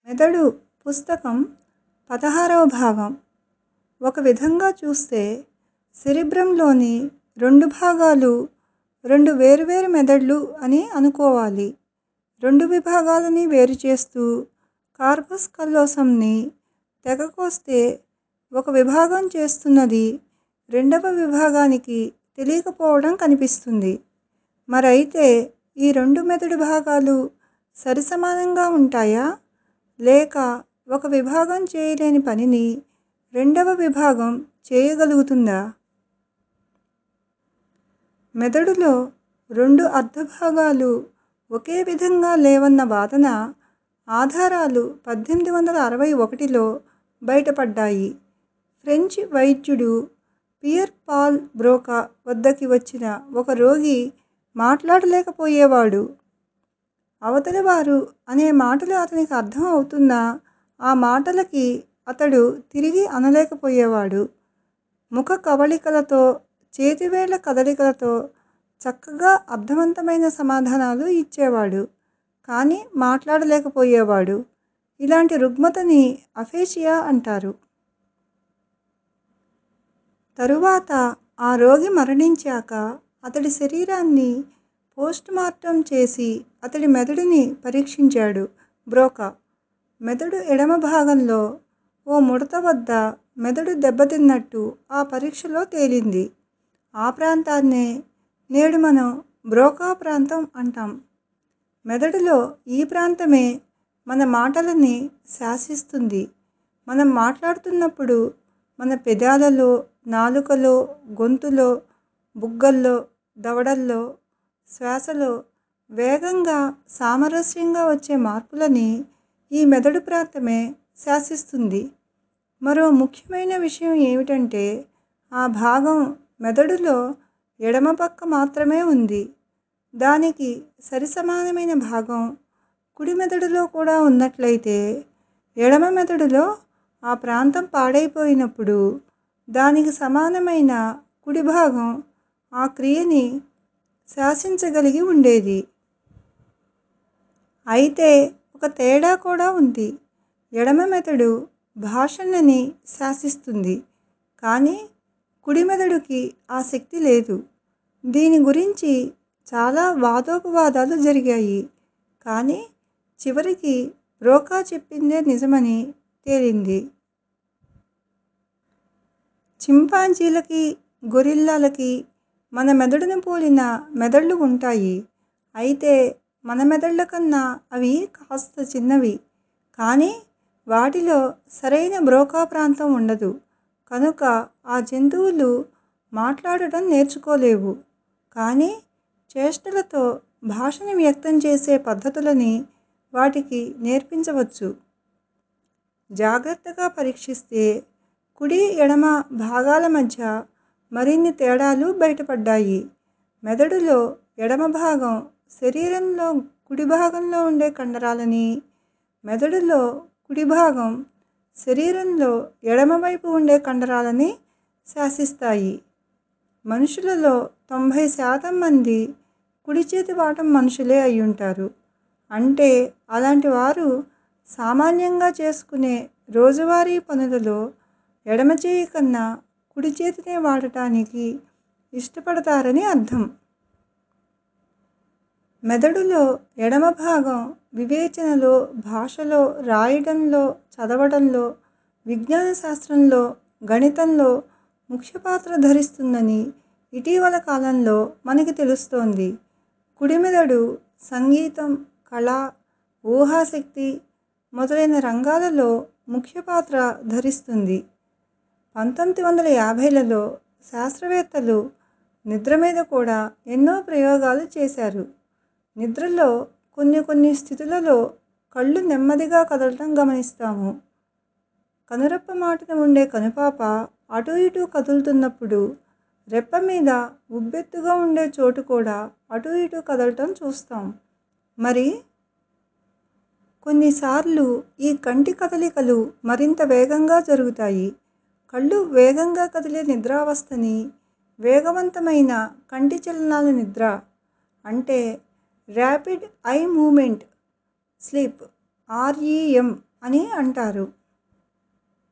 మెదడు పుస్తకం పదహారవ భాగం ఒక విధంగా చూస్తే సెరిబ్రంలోని రెండు భాగాలు రెండు వేరువేరు మెదళ్ళు అని అనుకోవాలి రెండు విభాగాలని వేరు చేస్తూ కార్పస్ కల్లోసంని తెగకోస్తే ఒక విభాగం చేస్తున్నది రెండవ విభాగానికి తెలియకపోవడం కనిపిస్తుంది మరైతే ఈ రెండు మెదడు భాగాలు సరిసమానంగా ఉంటాయా లేక ఒక విభాగం చేయలేని పనిని రెండవ విభాగం చేయగలుగుతుందా మెదడులో రెండు అర్ధభాగాలు ఒకే విధంగా లేవన్న వాదన ఆధారాలు పద్దెనిమిది వందల అరవై ఒకటిలో బయటపడ్డాయి ఫ్రెంచ్ వైద్యుడు పియర్ పాల్ బ్రోకా వద్దకి వచ్చిన ఒక రోగి మాట్లాడలేకపోయేవాడు అవతలివారు అనే మాటలు అతనికి అర్థం అవుతున్నా ఆ మాటలకి అతడు తిరిగి అనలేకపోయేవాడు ముఖ కవళికలతో చేతివేళ్ళ కదలికలతో చక్కగా అర్థవంతమైన సమాధానాలు ఇచ్చేవాడు కానీ మాట్లాడలేకపోయేవాడు ఇలాంటి రుగ్మతని అఫేషియా అంటారు తరువాత ఆ రోగి మరణించాక అతడి శరీరాన్ని పోస్ట్ మార్టం చేసి అతడి మెదడుని పరీక్షించాడు బ్రోకా మెదడు ఎడమ భాగంలో ఓ ముడత వద్ద మెదడు దెబ్బతిన్నట్టు ఆ పరీక్షలో తేలింది ఆ ప్రాంతాన్నే నేడు మనం బ్రోకా ప్రాంతం అంటాం మెదడులో ఈ ప్రాంతమే మన మాటలని శాసిస్తుంది మనం మాట్లాడుతున్నప్పుడు మన పెదాలలో నాలుకలో గొంతులో బుగ్గల్లో దవడల్లో శ్వాసలో వేగంగా సామరస్యంగా వచ్చే మార్పులని ఈ మెదడు ప్రాంతమే శాసిస్తుంది మరో ముఖ్యమైన విషయం ఏమిటంటే ఆ భాగం మెదడులో ఎడమ పక్క మాత్రమే ఉంది దానికి సరిసమానమైన భాగం కుడి మెదడులో కూడా ఉన్నట్లయితే ఎడమ మెదడులో ఆ ప్రాంతం పాడైపోయినప్పుడు దానికి సమానమైన కుడి భాగం ఆ క్రియని శాసించగలిగి ఉండేది అయితే ఒక తేడా కూడా ఉంది ఎడమ మెదడు భాషణని శాసిస్తుంది కానీ కుడి మెదడుకి ఆ శక్తి లేదు దీని గురించి చాలా వాదోపవాదాలు జరిగాయి కానీ చివరికి బ్రోకా చెప్పిందే నిజమని తేలింది చింపాంజీలకి గొరిల్లాలకి మన మెదడును పోలిన మెదళ్ళు ఉంటాయి అయితే మన మెదళ్ళ కన్నా అవి కాస్త చిన్నవి కానీ వాటిలో సరైన బ్రోకా ప్రాంతం ఉండదు కనుక ఆ జంతువులు మాట్లాడటం నేర్చుకోలేవు కానీ చేష్టలతో భాషని వ్యక్తం చేసే పద్ధతులని వాటికి నేర్పించవచ్చు జాగ్రత్తగా పరీక్షిస్తే కుడి ఎడమ భాగాల మధ్య మరిన్ని తేడాలు బయటపడ్డాయి మెదడులో ఎడమ భాగం శరీరంలో కుడి భాగంలో ఉండే కండరాలని మెదడులో కుడి భాగం శరీరంలో ఎడమవైపు ఉండే కండరాలని శాసిస్తాయి మనుషులలో తొంభై శాతం మంది కుడి చేతి వాటం మనుషులే అయ్యుంటారు అంటే అలాంటి వారు సామాన్యంగా చేసుకునే రోజువారీ పనులలో ఎడమ చేయి కన్నా కుడి చేతినే వాడటానికి ఇష్టపడతారని అర్థం మెదడులో ఎడమ భాగం వివేచనలో భాషలో రాయడంలో చదవడంలో విజ్ఞాన శాస్త్రంలో గణితంలో ముఖ్య పాత్ర ధరిస్తుందని ఇటీవల కాలంలో మనకి తెలుస్తోంది కుడి మెదడు సంగీతం కళ ఊహాశక్తి మొదలైన రంగాలలో ముఖ్య పాత్ర ధరిస్తుంది పంతొమ్మిది వందల యాభైలలో శాస్త్రవేత్తలు నిద్ర మీద కూడా ఎన్నో ప్రయోగాలు చేశారు నిద్రలో కొన్ని కొన్ని స్థితులలో కళ్ళు నెమ్మదిగా కదలటం గమనిస్తాము కనురెప్ప మాటున ఉండే కనుపాప అటు ఇటు కదులుతున్నప్పుడు రెప్ప మీద ఉబ్బెత్తుగా ఉండే చోటు కూడా అటు ఇటు కదలటం చూస్తాం మరి కొన్నిసార్లు ఈ కంటి కదలికలు మరింత వేగంగా జరుగుతాయి కళ్ళు వేగంగా కదిలే నిద్రావస్థని వేగవంతమైన కంటి చలనాల నిద్ర అంటే rapid eye movement sleep REM అని అంటారు